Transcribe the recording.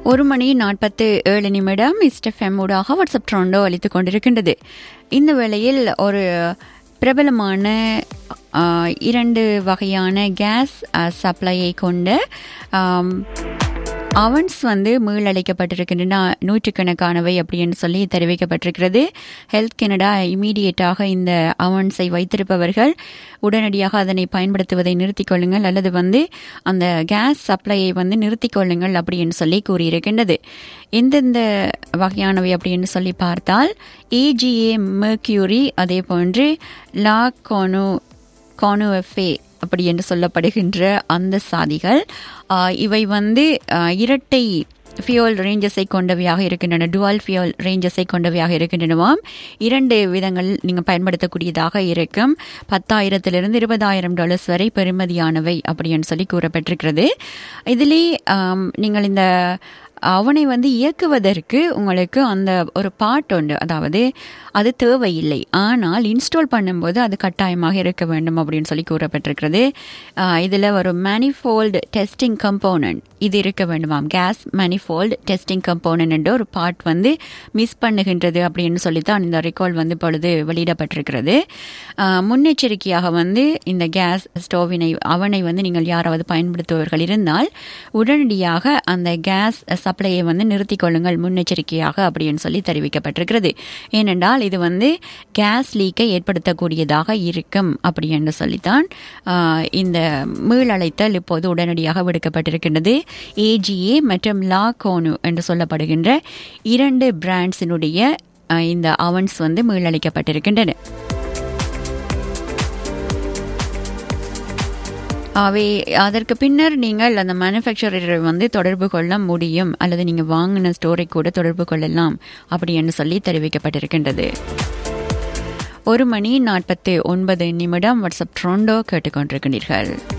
ஒரு மணி நாற்பத்து ஏழு நிமிடம் இஸ்டெஃப்எம் ஊடாக வாட்ஸ்அப் ட்ரோண்டோ அளித்துக் கொண்டிருக்கின்றது இந்த வேளையில் ஒரு பிரபலமான ஆ, இரண்டு வகையான கேஸ் சப்ளையை கொண்ட ஆம், அவன்ஸ் வந்து மீளளிக்கப்பட்டிருக்கின்றன நூற்றுக்கணக்கானவை அப்படின்னு சொல்லி தெரிவிக்கப்பட்டிருக்கிறது ஹெல்த் கனடா இமீடியட்டாக இந்த அவன்ஸை வைத்திருப்பவர்கள் உடனடியாக அதனை பயன்படுத்துவதை நிறுத்திக் கொள்ளுங்கள் அல்லது வந்து அந்த கேஸ் சப்ளையை வந்து நிறுத்திக் கொள்ளுங்கள் அப்படின்னு சொல்லி கூறியிருக்கின்றது எந்தெந்த வகையானவை அப்படின்னு சொல்லி பார்த்தால் ஏஜிஏ மெர்க்யூரி அதே போன்று லா கோனு கானுஎஃப்ஏ அப்படி என்று சொல்லப்படுகின்ற அந்த சாதிகள் ஆஹ், இவை வந்து ஆஹ், இரட்டை ஃபியோல் ரேஞ்சஸை கொண்டவையாக இருக்கின்றன டுவல் ஃபியோல் ரேஞ்சஸை கொண்டவையாக இருக்கின்றனவாம் இரண்டு விதங்கள் நீங்கள் பயன்படுத்தக்கூடியதாக இருக்கும் பத்தாயிரத்திலிருந்து இருபதாயிரம் டாலர்ஸ் வரை பெறுமதியானவை அப்படின்னு சொல்லி கூறப்பட்டிருக்கிறது இதிலே ஆம், நீங்கள் இந்த அவனை வந்து இயக்குவதற்கு உங்களுக்கு அந்த ஒரு பார்ட் உண்டு அதாவது அது தேவையில்லை ஆனால் இன்ஸ்டால் பண்ணும்போது அது கட்டாயமாக இருக்க வேண்டும் அப்படின்னு சொல்லி கூறப்பட்டிருக்கிறது இதில் ஒரு மேனிஃபோல்டு டெஸ்டிங் கம்போனன்ட் இது இருக்க வேண்டுமாம் கேஸ் மேனிஃபோல்டு டெஸ்டிங் கம்போனன்ட் என்ற ஒரு பார்ட் வந்து மிஸ் பண்ணுகின்றது அப்படின்னு சொல்லித்தான் இந்த ரெக்கார்ட் வந்து இப்பொழுது வெளியிடப்பட்டிருக்கிறது ஆஹ், முன்னெச்சரிக்கையாக வந்து இந்த கேஸ் ஸ்டோவினை அவனை வந்து நீங்கள் யாராவது பயன்படுத்துபவர்கள் இருந்தால் உடனடியாக அந்த கேஸ் சப்ளையை வந்து நிறுத்திக் கொள்ளுங்கள் முன்னெச்சரிக்கையாக அப்படின்னு சொல்லி தெரிவிக்கப்பட்டிருக்கிறது ஏனென்றால் இது வந்து கேஸ் லீக்கை ஏற்படுத்தக்கூடியதாக இருக்கும் அப்படி என்று சொல்லித்தான் ஆஹ், இந்த மீளழைத்தல் இப்போது உடனடியாக விடுக்கப்பட்டிருக்கின்றது ஏஜிஏ மற்றும் லா கோனு என்று சொல்லப்படுகின்ற இரண்டு பிராண்ட்ஸினுடைய ஆஹ், இந்த அவன்ஸ் வந்து மீளளிக்கப்பட்டிருக்கின்றன அவை அதற்கு பின்னர் நீங்கள் அந்த மேனுஃபேக்சரரை வந்து தொடர்பு கொள்ள முடியும் அல்லது நீங்கள் வாங்கின ஸ்டோரை கூட தொடர்பு கொள்ளலாம் அப்படி என்று சொல்லி தெரிவிக்கப்பட்டிருக்கின்றது ஒரு மணி நாற்பத்தி ஒன்பது நிமிடம் வாட்ஸ்அப் ட்ரோண்டோ கேட்டுக்கொண்டிருக்கிறீர்கள்